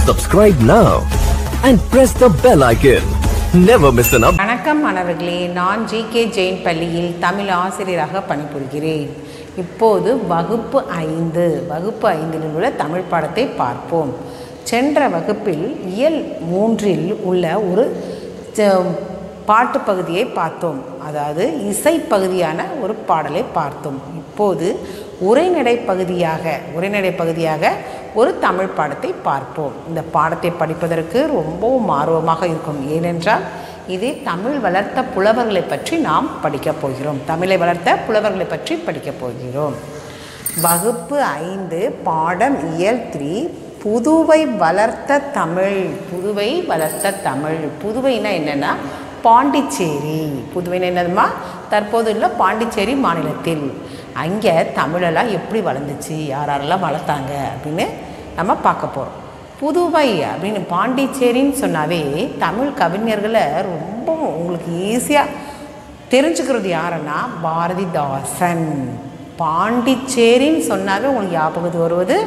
Subscribe now and press the bell icon. Never miss an update. வணக்கம் மாணவர்களே நான் G K Jain பள்ளியில் தமிழ் ஆசிரியராக பணிபுரிகிறேன் இப்போது வகுப்பு ஐந்து வகுப்பு ஐந்தில் உள்ள தமிழ் பாடத்தை பார்ப்போம் சென்ற வகுப்பில் இயல் மூன்றில் உள்ள ஒரு ச- பாட்டு பகுதியை பார்த்தோம் அதாவது இசை பகுதியான ஒரு பாடலை பார்த்தோம் இப்போது உரைநடை பகுதியாக உரைநடை பகுதியாக ஒரு தமிழ் பாடத்தை பார்ப்போம் இந்த பாடத்தை படிப்பதற்கு ரொம்பவும் ஆர்வமாக இருக்கும் ஏனென்றால் இது தமிழ் வளர்த்த புலவர்களை பற்றி நாம் படிக்கப் போகிறோம் தமிழை வளர்த்த புலவர்களை பற்றி படிக்கப் போகிறோம் வகுப்பு ஐந்து பாடம் இயல் த்ரீ புதுவை வளர்த்த தமிழ் புதுவை வளர்த்த தமிழ் புதுவைனா என்னென்னா பாண்டிச்சேரி புதுவைனா என்னதுமா தற்போது உள்ள பாண்டிச்சேரி மாநிலத்தில் அங்கே தமிழெல்லாம் எப்படி வளர்ந்துச்சு யார் யாரெல்லாம் வளர்த்தாங்க அப்படின்னு நம்ம பார்க்க போகிறோம் புதுவை அப்படின்னு பாண்டிச்சேரின்னு சொன்னாவே தமிழ் கவிஞர்களை ரொம்ப உங்களுக்கு ஈஸியாக தெரிஞ்சுக்கிறது யாருன்னா பாரதிதாசன் பாண்டிச்சேரின்னு சொன்னாவே உங்களுக்கு ஞாபகத்துக்கு வருவது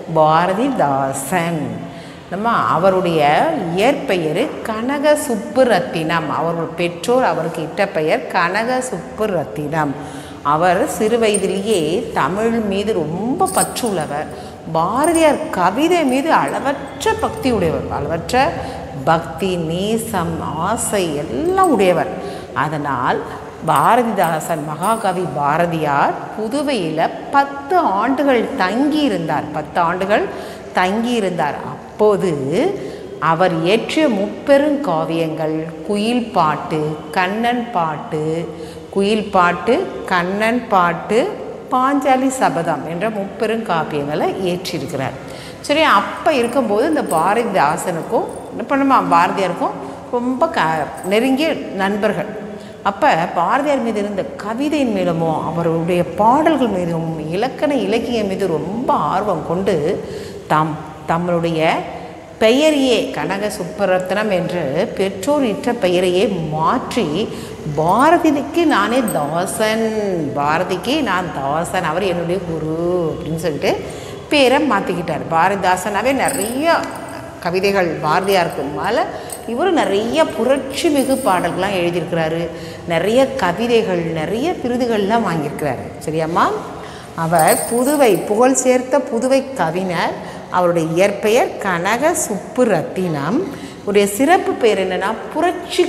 பாரதிதாசன் நம்ம அவருடைய இயற்பெயர் கனக சுப்புரத்தினம் அவர்கள் பெற்றோர் அவருக்கு இட்ட பெயர் கனக சுப்புரத்தினம் அவர் சிறு வயதிலேயே தமிழ் மீது ரொம்ப பற்றுள்ளவர் பாரதியார் கவிதை மீது அளவற்ற பக்தி உடையவர் அளவற்ற பக்தி நேசம் ஆசை எல்லாம் உடையவர் அதனால் பாரதிதாசன் மகாகவி பாரதியார் புதுவையில் பத்து ஆண்டுகள் தங்கியிருந்தார் பத்து ஆண்டுகள் தங்கியிருந்தார் அப்போது அவர் இயற்றிய முப்பெரும் காவியங்கள் குயில் பாட்டு கண்ணன் பாட்டு குயில் பாட்டு கண்ணன் பாட்டு பாஞ்சாலி சபதம் என்ற முப்பெரும் காப்பியங்களை இயற்றியிருக்கிறார் சரி அப்போ இருக்கும்போது இந்த பாரதிதாசனுக்கும் என்ன பண்ணுமா பாரதியாருக்கும் ரொம்ப க நெருங்கிய நண்பர்கள் அப்போ பாரதியார் மீது இருந்த கவிதையின் மீதுமோ அவருடைய பாடல்கள் மீதும் இலக்கண இலக்கியம் மீது ரொம்ப ஆர்வம் கொண்டு தாம் தம்முடைய பெயரையே கனக சுப்பரத்னம் என்று பெற்றோர் இட்ட பெயரையே மாற்றி பாரதிக்கு நானே தாசன் பாரதிக்கு நான் தாசன் அவர் என்னுடைய குரு அப்படின்னு சொல்லிட்டு பேரை மாற்றிக்கிட்டார் பாரதிதாசனாவே நிறைய கவிதைகள் பாரதியாருக்கு மேலே இவரும் நிறைய புரட்சி மிகு பாடல்கள்லாம் எழுதியிருக்கிறாரு நிறைய கவிதைகள் நிறைய விருதுகள்லாம் வாங்கியிருக்கிறாரு சரியாம்மா அவர் புதுவை புகழ் சேர்த்த புதுவை கவிஞர் அவருடைய இயற்பெயர் கனக சுப்புரத்தினம் உடைய சிறப்பு பேர் என்னன்னா புரட்சி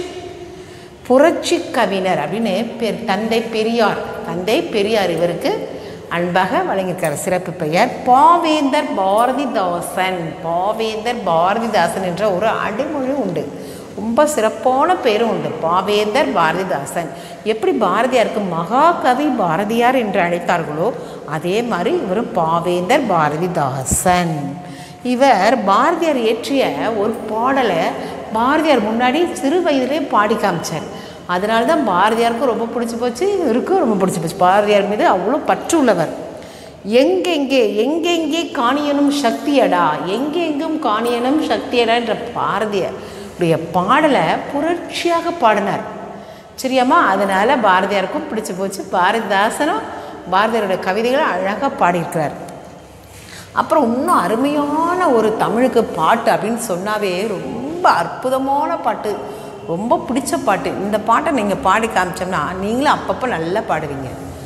புரட்சி கவிஞர் அப்படின்னு பேர் தந்தை பெரியார் தந்தை பெரியார் இவருக்கு அன்பாக வழங்கியிருக்கார் சிறப்பு பெயர் பாவேந்தர் பாரதிதாசன் பாவேந்தர் பாரதிதாசன் என்ற ஒரு அடைமொழி உண்டு ரொம்ப சிறப்பான பேரும் உண்டு பாவேந்தர் பாரதிதாசன் எப்படி பாரதியாருக்கு மகாகவி பாரதியார் என்று அழைத்தார்களோ அதே மாதிரி இவரும் பாவேந்தர் பாரதிதாசன் இவர் பாரதியார் இயற்றிய ஒரு பாடலை பாரதியார் முன்னாடி சிறு வயதிலே பாடி காமிச்சார் அதனால தான் பாரதியாருக்கும் ரொம்ப பிடிச்சி போச்சு இவருக்கும் ரொம்ப பிடிச்சி போச்சு பாரதியார் மீது அவ்வளோ பற்று உள்ளவர் எங்கெங்கே எங்கெங்கே காணியனும் சக்தியடா எங்கெங்கும் காணியனும் சக்தியடா என்ற பாரதியார் உடைய பாடலை புரட்சியாக பாடினார் சரியாம்மா அதனால் பாரதியாருக்கும் பிடிச்சி போச்சு பாரதிதாசனும் பாரதியாருடைய கவிதைகளை அழகாக பாடியிருக்கிறார் அப்புறம் இன்னும் அருமையான ஒரு தமிழுக்கு பாட்டு அப்படின்னு சொன்னாவே ரொம்ப அற்புதமான பாட்டு ரொம்ப பிடிச்ச பாட்டு இந்த பாட்டை நீங்கள் பாடி காமிச்சோம்னா நீங்களும் அப்பப்போ நல்லா பாடுவீங்க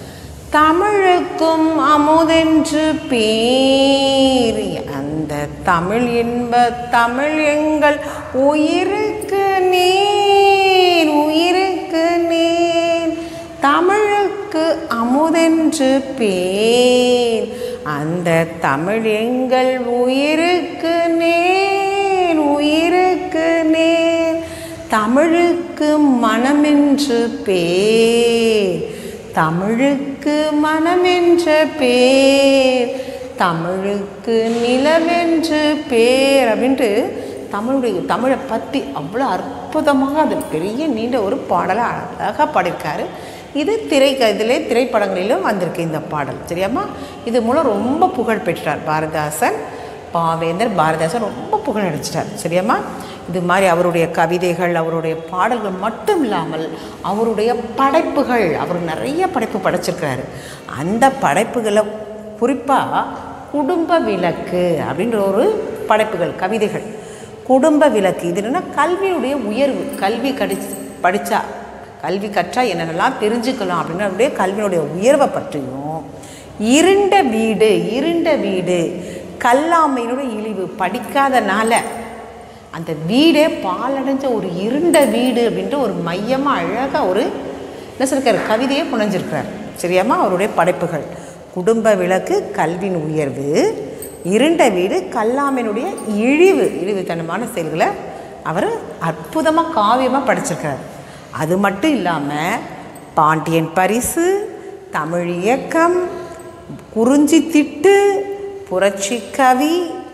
தமிழுக்கும் அமுதென்று பேர் அந்த தமிழ் இன்ப தமிழ் எங்கள் உயிருக்கு நீர் உயிருக்கு நீர் தமிழுக்கு அமுதென்று பேர் அந்த தமிழ் எங்கள் உயிருக்கு நேர் உயிருக்கு நேர் தமிழுக்கு மனமென்று பேர் தமிழுக்கு மனமென்ற பேர் தமிழுக்கு நிலவென்று பேர் அப்படின்ட்டு தமிழுடைய தமிழை பற்றி அவ்வளோ அற்புதமாக அது பெரிய நீண்ட ஒரு பாடலை அழகாக பாடியிருக்காரு இது திரை இதிலே திரைப்படங்களிலும் வந்திருக்கு இந்த பாடல் சரியாம்மா இது மூலம் ரொம்ப புகழ் பெற்றார் பாரதிதாசன் பாவேந்தர் பாரதிதாசன் ரொம்ப புகழ் அடிச்சிட்டார் சரியாம்மா இது மாதிரி அவருடைய கவிதைகள் அவருடைய பாடல்கள் மட்டும் இல்லாமல் அவருடைய படைப்புகள் அவர் நிறைய படைப்பு படைச்சிருக்கிறாரு அந்த படைப்புகளை குறிப்பாக குடும்ப விளக்கு அப்படின்ற ஒரு படைப்புகள் கவிதைகள் குடும்ப விளக்கு இது என்னன்னா கல்வியுடைய உயர்வு கல்வி கடி படித்தா கல்வி கற்றா என்னென்னலாம் தெரிஞ்சுக்கலாம் அப்படின்னு அப்படியே கல்வியினுடைய உயர்வை பற்றியும் இருண்ட வீடு இருண்ட வீடு கல்லாமையினுடைய இழிவு படிக்காதனால அந்த வீடே பாலடைஞ்ச ஒரு இருண்ட வீடு அப்படின்ற ஒரு மையமாக அழகாக ஒரு என்ன சொல்லிருக்காரு கவிதையே புனைஞ்சிருக்கிறார் சரியாம்மா அவருடைய படைப்புகள் குடும்ப விளக்கு கல்வியின் உயர்வு இருண்ட வீடு கல்லாமையினுடைய இழிவு இழிவுத்தனமான செயல்களை அவர் அற்புதமாக காவியமாக படைச்சிருக்கிறார் அது மட்டும் இல்லாமல் பாண்டியன் பரிசு தமிழ் இயக்கம் குறிஞ்சி திட்டு புரட்சி கவி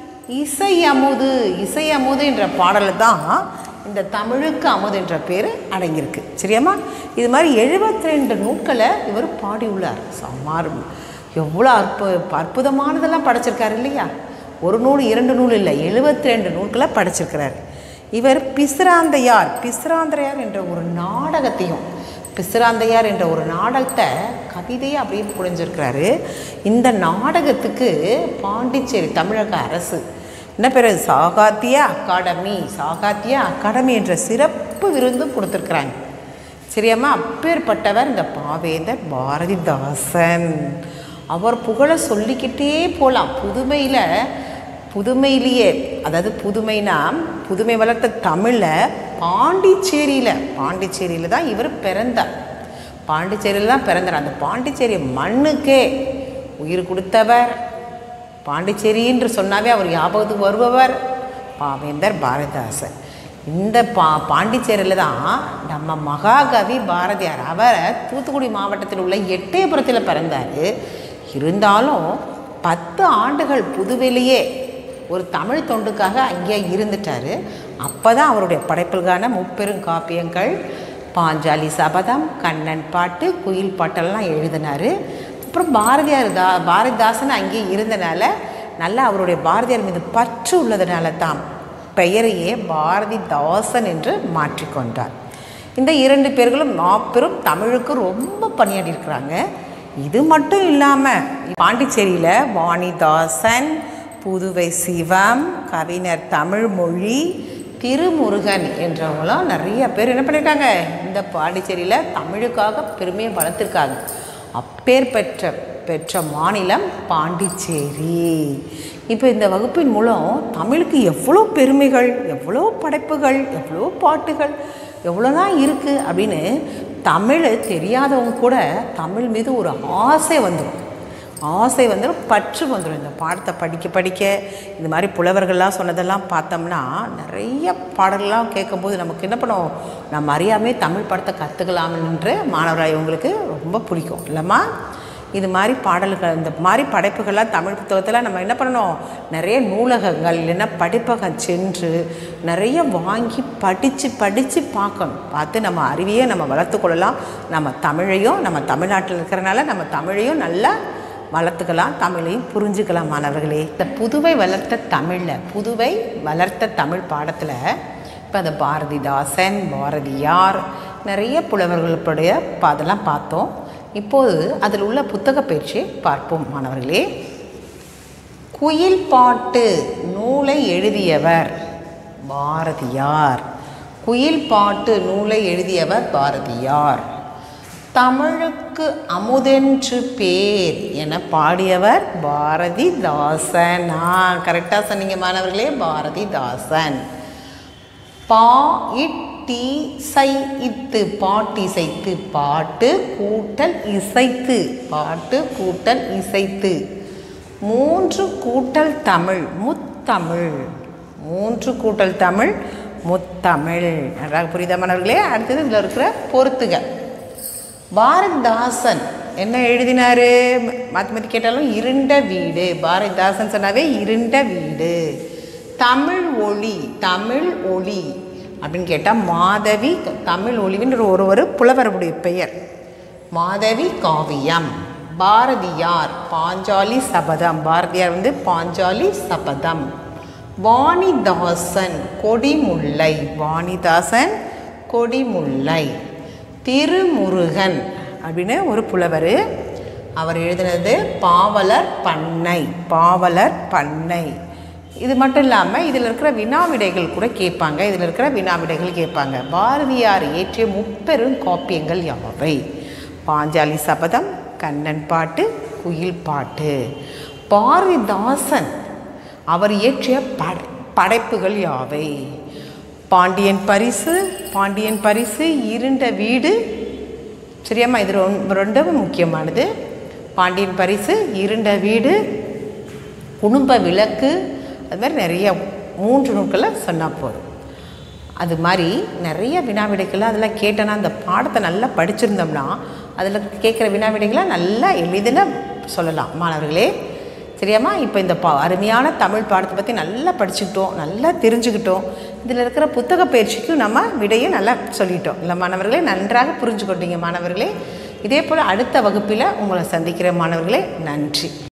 இசை அமுது இசை அமுது என்ற பாடலில் தான் இந்த தமிழுக்கு அமுது என்ற பேர் அடங்கியிருக்கு சரியாம்மா இது மாதிரி 72 ரெண்டு நூட்களை இவர் பாடியுள்ளார் சமார் எவ்வளோ அற்பு அற்புதமானதெல்லாம் படைச்சிருக்காரு இல்லையா ஒரு நூல் இரண்டு நூல் இல்லை 72 ரெண்டு நூல்களை படைச்சிருக்கிறார் இவர் பிசிராந்தையார் பிசிராந்தையார் என்ற ஒரு நாடகத்தையும் பிசிராந்தையார் என்ற ஒரு நாடகத்தை கவிதையை அப்படியே புரிஞ்சிருக்கிறாரு இந்த நாடகத்துக்கு பாண்டிச்சேரி தமிழக அரசு என்ன பேர் சாகாத்திய அகாடமி சாகாத்திய அகாடமி என்ற சிறப்பு விருந்தும் கொடுத்துருக்குறாங்க சரியாம்மா அப்பேற்பட்டவர் இந்த பாவேந்தர் பாரதிதாசன் அவர் புகழ சொல்லிக்கிட்டே போகலாம் புதுமையில் புதுமையிலேயே அதாவது புதுமைனா புதுமை வளர்த்த தமிழில் பாண்டிச்சேரியில் பாண்டிச்சேரியில் தான் இவர் பிறந்தார் பாண்டிச்சேரியில் தான் பிறந்தார் அந்த பாண்டிச்சேரி மண்ணுக்கே உயிர் கொடுத்தவர் பாண்டிச்சேரி என்று சொன்னாவே அவர் ஞாபகத்துக்கு வருபவர் பாவேந்தர் பாரதிதாசன் இந்த பா பாண்டிச்சேரியில் தான் நம்ம மகாகவி பாரதியார் அவர் தூத்துக்குடி மாவட்டத்தில் உள்ள எட்டயபுரத்தில் பிறந்தார் இருந்தாலும் பத்து ஆண்டுகள் புதுவெளியே ஒரு தமிழ் தொண்டுக்காக அங்கே இருந்துட்டார் அப்போ தான் அவருடைய படைப்புகளுக்கான முப்பெரும் காப்பியங்கள் பாஞ்சாலி சபதம் கண்ணன் பாட்டு குயில் பாட்டெல்லாம் எழுதினார் அப்புறம் பாரதியார் தா பாரதிதாசன் அங்கேயே இருந்தனால நல்லா அவருடைய பாரதியார் மீது பற்று உள்ளதுனால தான் பெயரையே பாரதிதாசன் என்று மாற்றிக்கொண்டார் இந்த இரண்டு பேர்களும் மாபெரும் தமிழுக்கு ரொம்ப பணியாற்றியிருக்கிறாங்க இது மட்டும் இல்லாமல் பாண்டிச்சேரியில் வாணிதாசன் புதுவை சிவம் கவிஞர் தமிழ்மொழி திருமுருகன் என்றவங்களாம் நிறைய பேர் என்ன பண்ணியிருக்காங்க இந்த பாண்டிச்சேரியில் தமிழுக்காக பெருமையை வளர்த்துருக்காங்க அப்பேர் பெற்ற பெற்ற மாநிலம் பாண்டிச்சேரி இப்போ இந்த வகுப்பின் மூலம் தமிழுக்கு எவ்வளோ பெருமைகள் எவ்வளோ படைப்புகள் எவ்வளோ பாட்டுகள் எவ்வளோதான் இருக்குது அப்படின்னு தமிழ் தெரியாதவங்க கூட தமிழ் மீது ஒரு ஆசை வந்துடும் ஆசை வந்துடும் பற்று வந்துடும் இந்த பாடத்தை படிக்க படிக்க இந்த மாதிரி புலவர்கள்லாம் சொன்னதெல்லாம் பார்த்தோம்னா நிறைய பாடல்கள்லாம் கேட்கும்போது நமக்கு என்ன பண்ணுவோம் நம்ம அறியாமே தமிழ் படத்தை கற்றுக்கலாம்ன்ற மாணவராய் உங்களுக்கு ரொம்ப பிடிக்கும் இல்லைம்மா இது மாதிரி பாடல்கள் இந்த மாதிரி படைப்புகள்லாம் தமிழ் புத்தகத்தில் நம்ம என்ன பண்ணணும் நிறைய நூலகங்கள் இல்லைன்னா படிப்பகம் சென்று நிறைய வாங்கி படித்து படித்து பார்க்கணும் பார்த்து நம்ம அறிவையே நம்ம வளர்த்துக்கொள்ளலாம் நம்ம தமிழையும் நம்ம தமிழ்நாட்டில் இருக்கிறனால நம்ம தமிழையும் நல்லா வளர்த்துக்கலாம் தமிழையும் புரிஞ்சுக்கலாம் மாணவர்களே இந்த புதுவை வளர்த்த தமிழில் புதுவை வளர்த்த தமிழ் பாடத்தில் இப்போ அந்த பாரதிதாசன் பாரதியார் நிறைய புலவர்களுடைய ப- அதெல்லாம் பார்த்தோம் இப்போது அதில் உள்ள புத்தக பயிற்சியை பார்ப்போம் மாணவர்களே குயில் பாட்டு நூலை எழுதியவர் பாரதியார் குயில் பாட்டு நூலை எழுதியவர் பாரதியார் தமிழுக்கு அமுதென்று பேர் என பாடியவர் பாரதிதாசன் ஆ கரெக்டாக சொன்னீங்க மாணவர்களே பாரதிதாசன் பா இட்டி சை இத்து பாட்டிசைத்து பாட்டு கூட்டல் இசைத்து பாட்டு கூட்டல் இசைத்து மூன்று கூட்டல் தமிழ் முத்தமிழ் மூன்று கூட்டல் தமிழ் முத்தமிழ் நன்றாக புரியுதா மாணவர்களே அடுத்தது இதில் இருக்கிற பொறுத்துக பாரதிதாசன் என்ன எழுதினாரு மாற்றி மாற்றி கேட்டாலும் இருண்ட வீடு பாரதிதாசன் சொன்னாவே இருண்ட வீடு தமிழ் ஒளி தமிழ் ஒளி அப்படின்னு கேட்டால் மாதவி தமிழ் ஒளிவின்ற ஒரு ஒரு புலவருடைய பெயர் மாதவி காவியம் பாரதியார் பாஞ்சாலி சபதம் பாரதியார் வந்து பாஞ்சாலி சபதம் வாணிதாசன் கொடிமுல்லை வாணிதாசன் கொடிமுல்லை திருமுருகன் அப்படின்னு ஒரு புலவர் அவர் எழுதினது பாவலர் பண்ணை பாவலர் பண்ணை இது மட்டும் இல்லாமல் இதில் இருக்கிற வினாவிடைகள் கூட கேட்பாங்க இதில் இருக்கிற வினாவிடைகள் கேட்பாங்க பாரதியார் இயற்றிய முப்பெரும் காப்பியங்கள் யாவை பாஞ்சாலி சபதம் கண்ணன் பாட்டு குயில் பாட்டு பாரதிதாசன் அவர் இயற்றிய படை படைப்புகள் யாவை பாண்டியன் பரிசு பாண்டியன் பரிசு இருண்ட வீடு சரியாம்மா இது ரொம்ப ரொம்ப முக்கியமானது பாண்டியன் பரிசு இருண்ட வீடு குடும்ப விளக்கு அது மாதிரி நிறைய மூன்று நூட்களை சொன்னால் போதும் அது மாதிரி நிறைய வினாவிடைகள் அதெல்லாம் கேட்டோன்னா அந்த பாடத்தை நல்லா படிச்சிருந்தோம்னா அதில் கேட்குற வினாவிடைகளை நல்லா எளிதில் சொல்லலாம் மாணவர்களே சரியாம்மா இப்போ இந்த பா அருமையான தமிழ் பாடத்தை பற்றி நல்லா படிச்சுக்கிட்டோம் நல்லா தெரிஞ்சுக்கிட்டோம் இதில் இருக்கிற புத்தக பயிற்சிக்கும் நம்ம விடையும் நல்லா சொல்லிட்டோம் இல்லை மாணவர்களே நன்றாக புரிஞ்சுக்கொண்டீங்க மாணவர்களே இதே போல் அடுத்த வகுப்பில் உங்களை சந்திக்கிற மாணவர்களே நன்றி